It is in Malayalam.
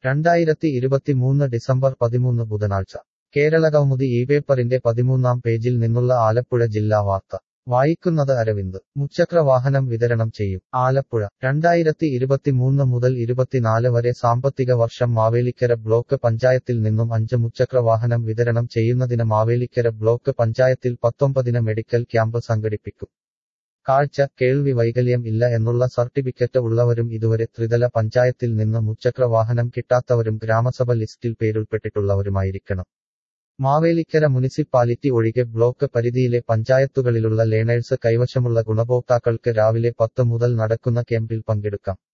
രണ്ടായിരത്തി ഇരുപത്തിമൂന്ന് ഡിസംബർ പതിമൂന്ന് ബുധനാഴ്ച കേരളകൗമുദി ഈ പേപ്പറിന്റെ പതിമൂന്നാം പേജിൽ നിന്നുള്ള ആലപ്പുഴ ജില്ലാ വാർത്ത വായിക്കുന്നത് അരവിന്ദ് മുച്ചക്ര വാഹനം വിതരണം ചെയ്യും ആലപ്പുഴ രണ്ടായിരത്തി ഇരുപത്തിമൂന്ന് മുതൽ ഇരുപത്തിനാല് വരെ സാമ്പത്തിക വർഷം മാവേലിക്കര ബ്ലോക്ക് പഞ്ചായത്തിൽ നിന്നും അഞ്ച് മുച്ചക്ര വാഹനം വിതരണം ചെയ്യുന്നതിന് മാവേലിക്കര ബ്ലോക്ക് പഞ്ചായത്തിൽ പത്തൊമ്പതിന് മെഡിക്കൽ ക്യാമ്പ് സംഘടിപ്പിക്കും കാഴ്ച കേൾവി വൈകല്യം ഇല്ല എന്നുള്ള സർട്ടിഫിക്കറ്റ് ഉള്ളവരും ഇതുവരെ ത്രിതല പഞ്ചായത്തിൽ നിന്ന് മുച്ചക്ര വാഹനം കിട്ടാത്തവരും ഗ്രാമസഭ ലിസ്റ്റിൽ പേരുൾപ്പെട്ടിട്ടുള്ളവരുമായിരിക്കണം മാവേലിക്കര മുനിസിപ്പാലിറ്റി ഒഴികെ ബ്ലോക്ക് പരിധിയിലെ പഞ്ചായത്തുകളിലുള്ള ലേണേഴ്സ് കൈവശമുള്ള ഗുണഭോക്താക്കൾക്ക് രാവിലെ പത്ത് മുതൽ നടക്കുന്ന ക്യാമ്പിൽ പങ്കെടുക്കാം